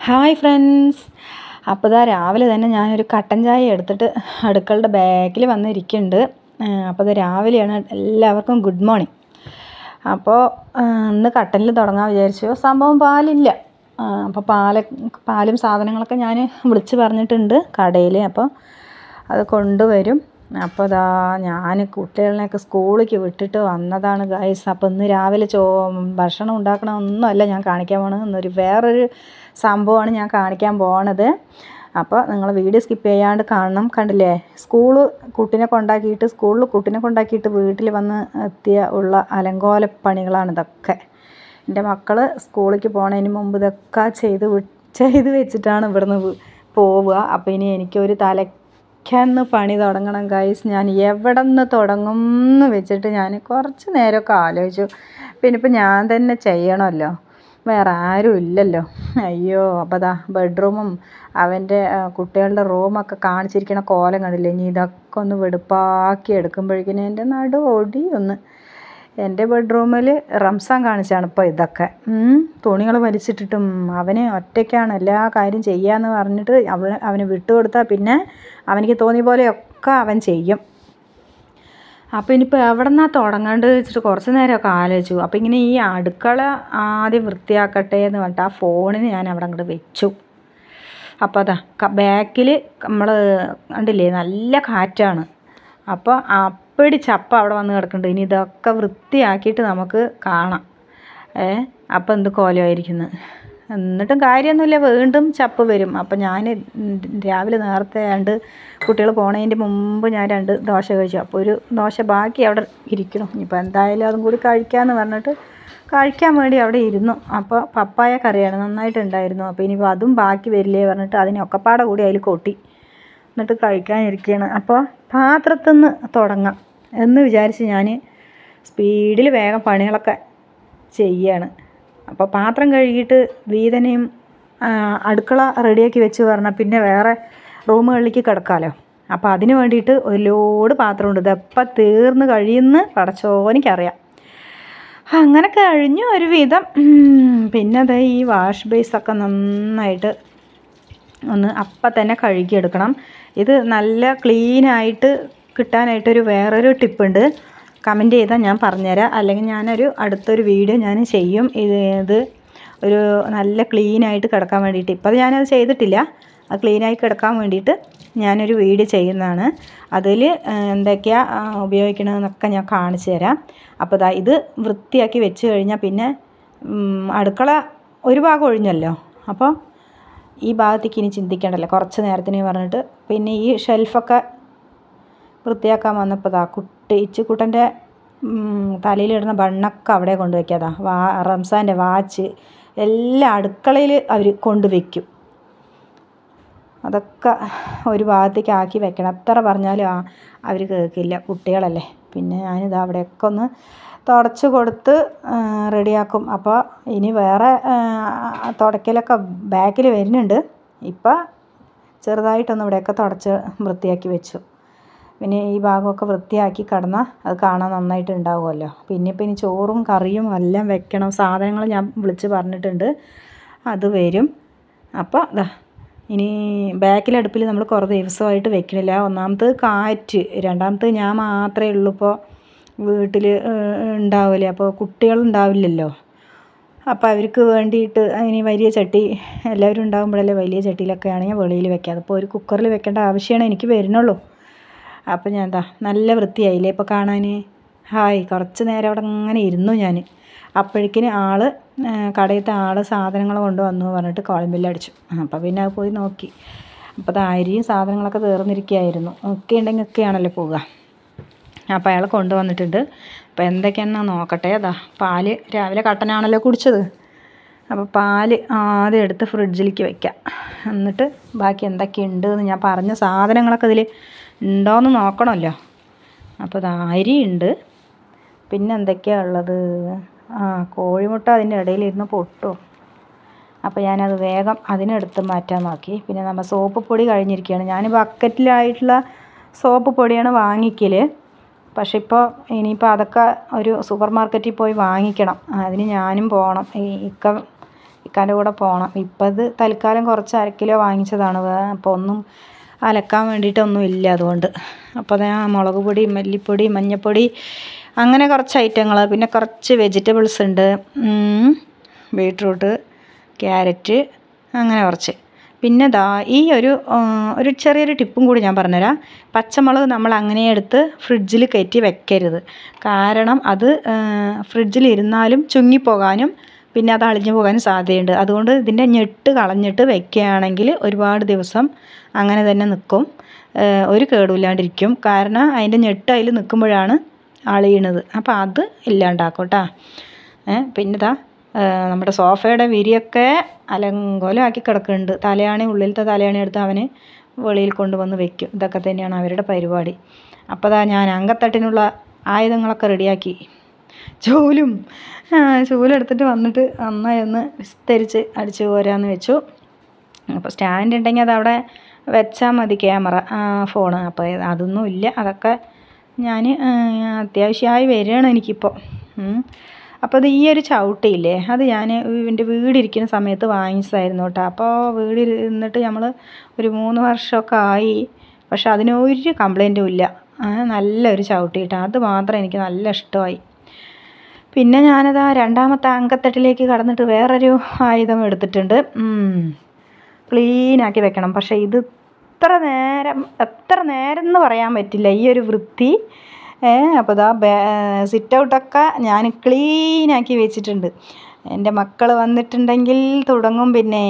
Hi friends അപ്പോൾ ഇതാ രാവിലെ തന്നെ ഞാനൊരു കട്ടൻ ചായ എടുത്തിട്ട് അടുക്കളുടെ ബാക്കിൽ വന്നിരിക്കുന്നുണ്ട് അപ്പോൾ ഇത് രാവിലെയാണ് എല്ലാവർക്കും ഗുഡ് മോർണിംഗ് അപ്പോൾ ഇന്ന് കട്ടനിൽ തുടങ്ങാൻ വിചാരിച്ചു സംഭവം പാലില്ല അപ്പോൾ പാല പാലും സാധനങ്ങളൊക്കെ ഞാൻ വിളിച്ച് പറഞ്ഞിട്ടുണ്ട് കടയിൽ അപ്പോൾ അത് കൊണ്ടുവരും അപ്പോൾ ഇതാ ഞാൻ കുട്ടികളെയൊക്കെ സ്കൂളിലേക്ക് വിട്ടിട്ട് വന്നതാണ് ഗൈസ് അപ്പോൾ ഇന്ന് രാവിലെ ചോ ഭക്ഷണം ഉണ്ടാക്കണമൊന്നുമല്ല ഞാൻ കാണിക്കാൻ പോണത് ഇന്നൊരു വേറൊരു സംഭവമാണ് ഞാൻ കാണിക്കാൻ പോണത് അപ്പോൾ നിങ്ങൾ വീഡിയോ സ്കിപ്പ് ചെയ്യാണ്ട് കാണണം കണ്ടില്ലേ സ്കൂള് കുട്ടീനെ കൊണ്ടാക്കിയിട്ട് സ്കൂളിൽ കുട്ടീനെ കൊണ്ടാക്കിയിട്ട് വീട്ടിൽ വന്ന് എത്തിയ ഉള്ള അലങ്കോല പണികളാണ് ഇതൊക്കെ എൻ്റെ മക്കൾ സ്കൂളിലേക്ക് പോണതിന് മുമ്പ് ഇതൊക്കെ ചെയ്ത് വി ചെയ്ത് വെച്ചിട്ടാണ് ഇവിടുന്ന് പോവുക അപ്പോൾ ഇനി എനിക്കൊരു തലയ്ക്കന്ന് പണി തുടങ്ങണം ഗൈസ് ഞാൻ എവിടെ നിന്ന് തുടങ്ങും എന്ന് വെച്ചിട്ട് ഞാൻ കുറച്ച് നേരമൊക്കെ ആലോചിച്ചു പിന്നെ ഇപ്പം ഞാൻ തന്നെ ചെയ്യണമല്ലോ വേറെ ആരും ഇല്ലല്ലോ അയ്യോ അപ്പോൾ ദാ ബെഡ്റൂമും അവൻ്റെ കുട്ടികളുടെ റൂമൊക്കെ കാണിച്ചിരിക്കണ കോലം കണ്ടില്ലേ ഇനി ഇതൊക്കെ ഒന്ന് വെടുപ്പാക്കി എടുക്കുമ്പോഴേക്കിനും എൻ്റെ നടു ഒടിയൊന്ന് എൻ്റെ ബെഡ്റൂമിൽ റംസാൻ കാണിച്ചാണ് ഇപ്പോൾ ഇതൊക്കെ തുണികൾ വലിച്ചിട്ടിട്ടും അവന് ഒറ്റയ്ക്കാണ് എല്ലാ കാര്യം ചെയ്യാന്ന് പറഞ്ഞിട്ട് അവന് അവന് വിട്ടുകൊടുത്താൽ പിന്നെ അവനിക്ക് തോന്നിയ പോലെയൊക്കെ അവൻ ചെയ്യും അപ്പോൾ ഇനിയിപ്പോൾ എവിടെ നിന്നാണ് തുടങ്ങേണ്ടത് വെച്ചിട്ട് കുറച്ച് നേരമൊക്കെ ആലോചിച്ചു അപ്പോൾ ഇങ്ങനെ ഈ അടുക്കള ആദ്യം വൃത്തിയാക്കട്ടെ എന്ന് പറഞ്ഞിട്ട് ആ ഫോണിന് ഞാൻ അവിടെ അങ്ങോട്ട് വെച്ചു അപ്പോൾ അതാ ബാക്കിൽ നമ്മൾ കണ്ടില്ലേ നല്ല കാറ്റാണ് അപ്പോൾ അപ്പടി ചപ്പ അവിടെ വന്ന് കിടക്കുന്നുണ്ട് ഇനി ഇതൊക്കെ വൃത്തിയാക്കിയിട്ട് നമുക്ക് കാണാം ഏ അപ്പോൾ എന്ത് കോലമായിരിക്കുന്നത് എന്നിട്ടും കാര്യമൊന്നുമില്ല വീണ്ടും ചപ്പ് വരും അപ്പം ഞാൻ രാവിലെ നേരത്തെ രണ്ട് കുട്ടികൾ പോണതിൻ്റെ മുമ്പ് ഞാൻ രണ്ട് ദോശ കഴിച്ചു അപ്പോൾ ഒരു ദോശ ബാക്കി അവിടെ ഇരിക്കണം ഇനിയിപ്പോൾ എന്തായാലും അതും കൂടി കഴിക്കാമെന്ന് പറഞ്ഞിട്ട് കഴിക്കാൻ വേണ്ടി അവിടെ ഇരുന്നു അപ്പോൾ പപ്പായ കറിയാണ് നന്നായിട്ടുണ്ടായിരുന്നു അപ്പോൾ ഇനിയിപ്പോൾ അതും ബാക്കി വരില്ലേ പറഞ്ഞിട്ട് അതിനൊക്കെപ്പാടെ കൂടി അതിൽ കൊട്ടി എന്നിട്ട് കഴിക്കാനിരിക്കുകയാണ് അപ്പോൾ പാത്രത്തിൽ നിന്ന് തുടങ്ങാം എന്ന് വിചാരിച്ച് ഞാൻ സ്പീഡിൽ വേഗം പണികളൊക്കെ ചെയ്യാണ് അപ്പോൾ പാത്രം കഴുകിയിട്ട് വീതനയും അടുക്കള റെഡിയാക്കി വെച്ച് പറഞ്ഞാൽ പിന്നെ വേറെ റൂമുകളിലേക്ക് കിടക്കാമല്ലോ അപ്പോൾ അതിന് വേണ്ടിയിട്ട് ഒരു ലോഡ് പാത്രമുണ്ട് ഇതെപ്പം തീർന്ന് കഴിയുമെന്ന് പടച്ചോനിക്കറിയാം അങ്ങനെ കഴിഞ്ഞു ഒരു വിധം പിന്നെ അതെ ഈ വാഷ് ബേസൊക്കെ നന്നായിട്ട് ഒന്ന് അപ്പം തന്നെ കഴുകിയെടുക്കണം ഇത് നല്ല ക്ലീനായിട്ട് കിട്ടാനായിട്ടൊരു വേറൊരു ടിപ്പുണ്ട് കമൻറ്റ് ചെയ്താൽ ഞാൻ പറഞ്ഞുതരാം അല്ലെങ്കിൽ ഞാനൊരു അടുത്തൊരു വീഡിയോ ഞാൻ ചെയ്യും ഇത് ഇത് ഒരു നല്ല ക്ലീനായിട്ട് കിടക്കാൻ വേണ്ടിയിട്ട് ഇപ്പോൾ ഞാനത് ചെയ്തിട്ടില്ല അത് ക്ലീനായി കിടക്കാൻ വേണ്ടിയിട്ട് ഞാനൊരു വീഡിയോ ചെയ്യുന്നതാണ് അതിൽ എന്തൊക്കെയാണ് ഉപയോഗിക്കണമെന്നൊക്കെ ഞാൻ കാണിച്ചു തരാം അപ്പോൾ ഇതാ ഇത് വൃത്തിയാക്കി വെച്ച് കഴിഞ്ഞാൽ പിന്നെ അടുക്കള ഒരു ഭാഗം ഒഴിഞ്ഞല്ലോ അപ്പോൾ ഈ ഭാഗത്തേക്ക് ഇനി ചിന്തിക്കേണ്ടല്ലോ കുറച്ച് നേരത്തിന് പറഞ്ഞിട്ട് പിന്നെ ഈ ഷെൽഫൊക്കെ വൃത്തിയാക്കാൻ വന്നപ്പോൾ ഇതാ കുട്ടി ഇച്ചുക്കുട്ടൻ്റെ തലയിലിടുന്ന ബണ്ണൊക്കെ അവിടെ കൊണ്ട് വയ്ക്കാതാ വാ റംസാൻ്റെ വാച്ച് എല്ലാം അടുക്കളയിൽ അവർ കൊണ്ടുവയ്ക്കും അതൊക്കെ ഒരു ഭാഗത്തേക്ക് ആക്കി വെക്കണം എത്ര പറഞ്ഞാലും ആ അവർ കേൾക്കില്ല കുട്ടികളല്ലേ പിന്നെ ഞാനിത് അവിടെയൊക്കെ ഒന്ന് തുടച്ച് കൊടുത്ത് റെഡിയാക്കും അപ്പോൾ ഇനി വേറെ തുടയ്ക്കലൊക്കെ ബാക്കിൽ വരുന്നുണ്ട് ഇപ്പം ചെറുതായിട്ടൊന്ന് ഇവിടെയൊക്കെ തുടച്ച് വൃത്തിയാക്കി വെച്ചു പിന്നെ ഈ ഭാഗമൊക്കെ വൃത്തിയാക്കി കിടന്നാൽ അത് കാണാൻ നന്നായിട്ട് ഉണ്ടാവുമല്ലോ പിന്നെ ഇപ്പം ഇനി ചോറും കറിയും എല്ലാം വെക്കണം സാധനങ്ങൾ ഞാൻ വിളിച്ച് പറഞ്ഞിട്ടുണ്ട് അത് വരും അപ്പോൾ ഇതാ ഇനി ബാക്കിൽ അടുപ്പിൽ നമ്മൾ കുറേ ദിവസമായിട്ട് വെക്കണില്ല ഒന്നാമത് കാറ്റ് രണ്ടാമത് ഞാൻ മാത്രമേ ഉള്ളൂ ഇപ്പോൾ വീട്ടിൽ ഉണ്ടാവില്ല അപ്പോൾ കുട്ടികൾ ഉണ്ടാവില്ലല്ലോ അപ്പോൾ അവർക്ക് വേണ്ടിയിട്ട് ഇനി വലിയ ചട്ടി എല്ലാവരും ഉണ്ടാകുമ്പോഴല്ലേ വലിയ ചട്ടിയിലൊക്കെ ആണെങ്കിൽ വെളിയിൽ വെക്കാം അതിപ്പോൾ ഒരു കുക്കറിൽ വെക്കേണ്ട ആവശ്യമാണ് എനിക്ക് വരുന്നുള്ളൂ അപ്പോൾ ഞാൻ എന്താ നല്ല വൃത്തിയായില്ലേ ഇപ്പോൾ കാണാൻ ഹായ് കുറച്ച് നേരം അവിടെ ഇങ്ങനെ ഇരുന്നു ഞാൻ അപ്പോഴേക്കിന് ആൾ കടയിലത്തെ ആൾ സാധനങ്ങൾ കൊണ്ടുവന്നു പറഞ്ഞിട്ട് കോളിംഗ് ബില്ല് അടിച്ചു അപ്പോൾ പിന്നെ അത് പോയി നോക്കി അപ്പോൾ അത് അരിയും സാധനങ്ങളൊക്കെ തീർന്നിരിക്കുകയായിരുന്നു ഒക്കെ ഉണ്ടെങ്കിൽ ഒക്കെയാണല്ലോ പോവുക അപ്പോൾ അയാൾ കൊണ്ടുവന്നിട്ടുണ്ട് അപ്പോൾ എന്തൊക്കെയാണെന്ന് നോക്കട്ടെ അതാ പാല് രാവിലെ കട്ടനാണല്ലോ കുടിച്ചത് അപ്പോൾ പാല് ആദ്യം എടുത്ത് ഫ്രിഡ്ജിലേക്ക് വയ്ക്കാം എന്നിട്ട് ബാക്കി എന്തൊക്കെയുണ്ട് എന്ന് ഞാൻ പറഞ്ഞ സാധനങ്ങളൊക്കെ ഇതിൽ ഉണ്ടോയെന്ന് നോക്കണമല്ലോ അപ്പോൾ ഇത് അരിയുണ്ട് പിന്നെ എന്തൊക്കെയാണ് ഉള്ളത് ആ കോഴിമുട്ട അതിൻ്റെ ഇടയിലിരുന്ന് പൊട്ടും അപ്പോൾ ഞാനത് വേഗം അതിനെടുത്ത് മാറ്റാൻ നോക്കി പിന്നെ നമ്മൾ സോപ്പ് പൊടി കഴിഞ്ഞിരിക്കുകയാണ് ഞാൻ ബക്കറ്റിലായിട്ടുള്ള സോപ്പ് പൊടിയാണ് വാങ്ങിക്കൽ പക്ഷെ ഇപ്പോൾ ഇനിയിപ്പോൾ അതൊക്കെ ഒരു സൂപ്പർ മാർക്കറ്റിൽ പോയി വാങ്ങിക്കണം അതിന് ഞാനും പോകണം ഈ ഇക്ക ഇക്കാൻ്റെ കൂടെ പോകണം ഇപ്പം ഇത് തൽക്കാലം കുറച്ച് അര കിലോ വാങ്ങിച്ചതാണ് അപ്പോൾ ഒന്നും അലക്കാൻ വേണ്ടിയിട്ടൊന്നും ഇല്ല അതുകൊണ്ട് അപ്പോൾ ഞാൻ മുളക് പൊടി മല്ലിപ്പൊടി മഞ്ഞൾപ്പൊടി അങ്ങനെ കുറച്ച് ഐറ്റങ്ങൾ പിന്നെ കുറച്ച് വെജിറ്റബിൾസ് ഉണ്ട് ഉം, ബീട്രൂട്ട് ക്യാരറ്റ് അങ്ങനെ കുറച്ച് പിന്നെ ദാ ഈ ഒരു ആ, ഒരു ചെറിയൊരു ടിപ്പും കൂടി ഞാൻ പറഞ്ഞുതരാം പച്ചമുളക് നമ്മൾ അങ്ങനെ എടുത്ത് ഫ്രിഡ്ജിൽ കയറ്റി വെക്കരുത് കാരണം അത് ഫ്രിഡ്ജിൽ ഇരുന്നാലും ചുങ്ങിപ്പോകാനും പിന്നെ അത് അളിഞ്ഞു പോകാനും സാധ്യതയുണ്ട് അതുകൊണ്ട് ഇതിൻ്റെ ഞെട്ട് കളഞ്ഞിട്ട് വെക്കുകയാണെങ്കിൽ ഒരുപാട് ദിവസം അങ്ങനെ തന്നെ നിൽക്കും ആ, ഒരു കേടുമില്ലാണ്ടിരിക്കും കാരണം അതിൻ്റെ ഞെട്ട് അതിൽ നിൽക്കുമ്പോഴാണ് അളിയണത് അപ്പോൾ അത് ഇല്ലാണ്ടാക്കും കേട്ടോ ഏ പിന്നെ ഇതാ ആ, നമ്മുടെ സോഫയുടെ വിരിയൊക്കെ അലങ്കോലമാക്കി കിടക്കുന്നുണ്ട് തലയാണി ഉള്ളിലത്തെ തലയാണി എടുത്ത് അവന് വെളിയിൽ കൊണ്ടുവന്ന് വെക്കും ഇതൊക്കെ തന്നെയാണ് അവരുടെ പരിപാടി അപ്പോൾ ദാ ഞാൻ അങ്കത്തട്ടിനുള്ള ആയുധങ്ങളൊക്കെ റെഡിയാക്കി ചൂലും ആ, ചൂലെടുത്തിട്ട് വന്നിട്ട് നന്നായി ഒന്ന് വിസ്തരിച്ച് അടിച്ചു പോരാന്ന് വെച്ചു അപ്പോൾ സ്റ്റാൻഡ് ഉണ്ടെങ്കിൽ അതവിടെ വെച്ചാൽ മതി ക്യാമറ ഫോണ് അപ്പോൾ അതൊന്നും ഇല്ല അതൊക്കെ ഞാൻ അത്യാവശ്യമായി വരികയാണ് എനിക്കിപ്പോൾ ഉം. അപ്പോൾ അത് ഈ ഒരു ചവിട്ടിയില്ലേ അത് ഞാൻ എൻ്റെ വീടിരിക്കുന്ന സമയത്ത് വാങ്ങിച്ചതായിരുന്നു കേട്ടോ അപ്പോൾ വീട് ഇരുന്നിട്ട് നമ്മൾ ഒരു മൂന്ന് വർഷമൊക്കെ ആയി പക്ഷെ അതിന് ഒരു കംപ്ലൈൻറ്റും ഇല്ല ആ, നല്ലൊരു ചവിട്ടി കേട്ടോ അത് മാത്രം എനിക്ക് നല്ല ഇഷ്ടമായി പിന്നെ ഞാനത് ആ രണ്ടാമത്തെ അങ്കത്തട്ടിലേക്ക് കടന്നിട്ട് വേറൊരു ആയുധം എടുത്തിട്ടുണ്ട് ക്ലീനാക്കി വെക്കണം പക്ഷേ ഇത് ഇത്ര നേരം എത്ര നേരം എന്ന് പറയാൻ പറ്റില്ല ഈ ഒരു വൃത്തി ഏ അപ്പോൾ ഇതാ സിറ്റ് ഔട്ടൊക്കെ ഞാൻ ക്ലീനാക്കി വെച്ചിട്ടുണ്ട് എൻ്റെ മക്കൾ വന്നിട്ടുണ്ടെങ്കിൽ തുടങ്ങും പിന്നെ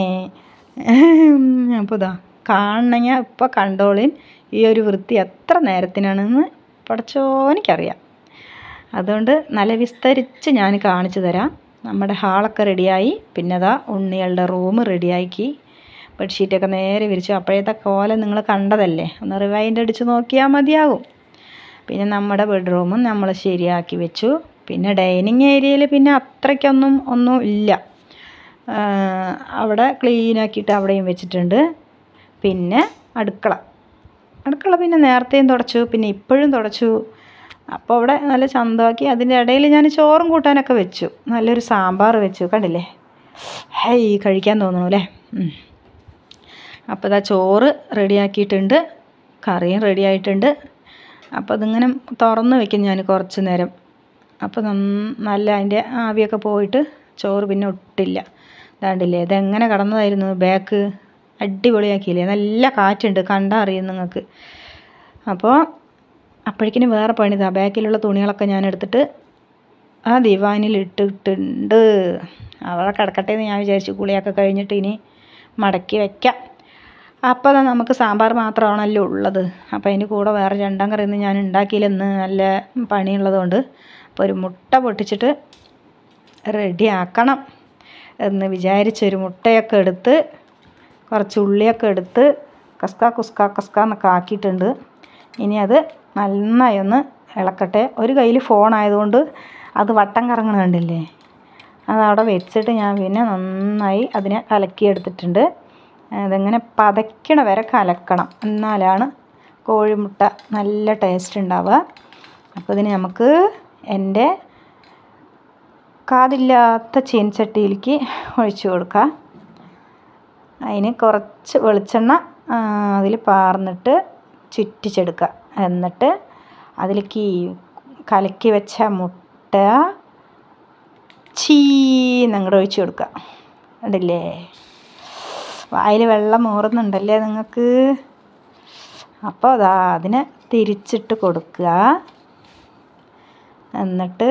അപ്പോൾ ഇതാ കാണണമെങ്കിൽ ഇപ്പോൾ കണ്ടോളിൻ ഈ ഒരു വൃത്തി എത്ര നേരത്തിനാണെന്ന് പഠിച്ചോനിക്കറിയാം അതുകൊണ്ട് നല്ല വിസ്തരിച്ച് ഞാൻ കാണിച്ചു തരാം നമ്മുടെ ഹാളൊക്കെ റെഡിയായി പിന്നെ അതാ ഉണ്ണികളുടെ റൂം റെഡിയാക്കി ബെഡ്ഷീറ്റൊക്കെ നേരെ വിരിച്ചു അപ്പോഴത്തെ കോലം നിങ്ങൾ കണ്ടതല്ലേ ഒന്ന് റിവൈൻഡ് അടിച്ച് നോക്കിയാൽ മതിയാകും പിന്നെ നമ്മുടെ ബെഡ്റൂമും നമ്മൾ ശരിയാക്കി വെച്ചു പിന്നെ ഡൈനിങ് ഏരിയയിൽ പിന്നെ അത്രയ്ക്കൊന്നും ഒന്നും ഇല്ല ആ, അവിടെ ക്ലീനാക്കിയിട്ട് അവിടെയും വെച്ചിട്ടുണ്ട് പിന്നെ അടുക്കള അടുക്കള പിന്നെ നേരത്തെയും തുടച്ചു പിന്നെ ഇപ്പോഴും തുടച്ചു അപ്പോൾ അവിടെ നല്ല ചന്തമാക്കി അതിൻ്റെ ഇടയിൽ ഞാൻ ചോറും കൂട്ടാനൊക്കെ വെച്ചു നല്ലൊരു സാമ്പാർ വെച്ചു കണ്ടില്ലേ ഹൈ കഴിക്കാൻ തോന്നുന്നു അല്ലേ ഉം. അപ്പോൾ ഇതാ ചോറ് റെഡിയാക്കിയിട്ടുണ്ട് കറിയും റെഡി ആയിട്ടുണ്ട് അപ്പോൾ അതിങ്ങനെ തുറന്ന് വെക്കും ഞാൻ കുറച്ച് നേരം അപ്പോൾ നന്ന- നല്ല അതിൻ്റെ ആവിയൊക്കെ പോയിട്ട് ചോറ് പിന്നെ ഒട്ടില്ല ഇതാണ്ടില്ലേ ഇതെങ്ങനെ കടന്നതായിരുന്നു ബാക്ക് അടിപൊളിയാക്കിയില്ലേ നല്ല കാറ്റുണ്ട് കണ്ടാൽ അറിയും നിങ്ങൾക്ക് അപ്പോൾ അപ്പോഴേക്കിന് വേറെ പണിതാ ബാക്കിലുള്ള തുണികളൊക്കെ ഞാൻ എടുത്തിട്ട് ആ ദിവാനിൽ ഇട്ടിട്ടുണ്ട് അവിടെ കിടക്കട്ടെ എന്ന് ഞാൻ വിചാരിച്ചു കുളിയൊക്കെ കഴിഞ്ഞിട്ട് ഇനി മടക്കി വെക്കാം അപ്പോൾ അതാ നമുക്ക് സാമ്പാർ മാത്രമാണല്ലോ ഉള്ളത് അപ്പോൾ അതിൻ്റെ കൂടെ വേറെ രണ്ടാം കറിയൊന്നും ഞാൻ ഉണ്ടാക്കിയില്ലെന്ന് നല്ല പണിയുള്ളതുകൊണ്ട് അപ്പോൾ ഒരു മുട്ട പൊട്ടിച്ചിട്ട് റെഡിയാക്കണം എന്ന് വിചാരിച്ചൊരു മുട്ടയൊക്കെ എടുത്ത് കുറച്ച് ഉള്ളിയൊക്കെ എടുത്ത് കസ്ക കുസ്ക കസ്ക എന്നൊക്കെ ആക്കിയിട്ടുണ്ട് ഇനി അത് നന്നായി ഒന്ന് ഇളക്കട്ടെ ഒരു കയ്യിൽ ഫോൺ ആയതുകൊണ്ട് അത് വട്ടം കറങ്ങണ കണ്ടില്ലേ അതവിടെ വെച്ചിട്ട് ഞാൻ പിന്നെ നന്നായി അതിനെ കലക്കിയെടുത്തിട്ടുണ്ട് അതിങ്ങനെ പതയ്ക്കണ വരെ കലക്കണം എന്നാലാണ് കോഴിമുട്ട നല്ല ടേസ്റ്റ് ഉണ്ടാവുക അപ്പോൾ ഇതിന് നമുക്ക് എൻ്റെ കാതില്ലാത്ത ചീനച്ചട്ടിയിലേക്ക് ഒഴിച്ചു കൊടുക്കാം അതിന് കുറച്ച് വെളിച്ചെണ്ണ അതിൽ പാർന്നിട്ട് ചുറ്റിച്ചെടുക്കുക എന്നിട്ട് അതിലേക്ക് ഈ കലക്കി വെച്ച മുട്ട ചീന്നങ്ങോട്ട് ഒഴിച്ചു കൊടുക്കുക കണ്ടില്ലേ വായിൽ വെള്ളം മൂറുന്നുണ്ടല്ലേ നിങ്ങൾക്ക് അപ്പോൾ അതാ അതിനെ തിരിച്ചിട്ട് കൊടുക്കുക എന്നിട്ട്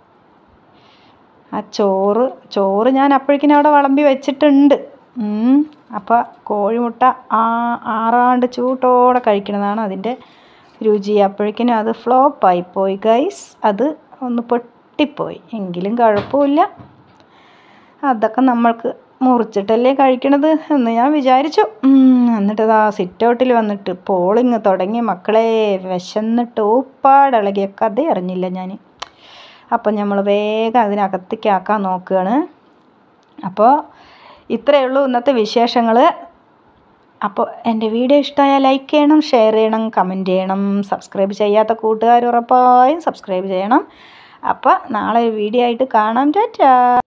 ആ ചോറ് ചോറ് ഞാൻ അപ്പോഴേക്കിനും അവിടെ വിളമ്പി വെച്ചിട്ടുണ്ട് ഉം. അപ്പോൾ കോഴിമുട്ട ആ ആറാണ്ട് ചൂട്ടോടെ കഴിക്കണതാണ് അതിൻ്റെ രുചി അപ്പോഴേക്കിനും അത് ഫ്ലോപ്പായി പോയി ഗൈസ് അത് ഒന്ന് പൊട്ടിപ്പോയി എങ്കിലും കുഴപ്പമില്ല അതൊക്കെ നമ്മൾക്ക് മുറിച്ചിട്ടല്ലേ കഴിക്കണത് എന്ന് ഞാൻ വിചാരിച്ചു ഉം, എന്നിട്ട് ആ സിറ്റ് ഔട്ടിൽ വന്നിട്ട് പോളിങ് തുടങ്ങി മക്കളെ വിശന്നിട്ട് ഊപ്പാടിളകിയ കഥ അറിഞ്ഞില്ല ഞാൻ അപ്പം നമ്മൾ വേഗം അതിനകത്തേക്ക് ആക്കാൻ നോക്കുകയാണ് അപ്പോൾ ഇത്രയേ ഉള്ളൂ ഇന്നത്തെ വിശേഷങ്ങൾ അപ്പോൾ എൻ്റെ വീഡിയോ ഇഷ്ടമായാൽ ലൈക്ക് ചെയ്യണം ഷെയർ ചെയ്യണം കമൻറ്റ് ചെയ്യണം സബ്സ്ക്രൈബ് ചെയ്യാത്ത കൂട്ടുകാർ ഉറപ്പായും സബ്സ്ക്രൈബ് ചെയ്യണം അപ്പോൾ നാളെ ഒരു വീഡിയോ ആയിട്ട് കാണാം ടാറ്റാ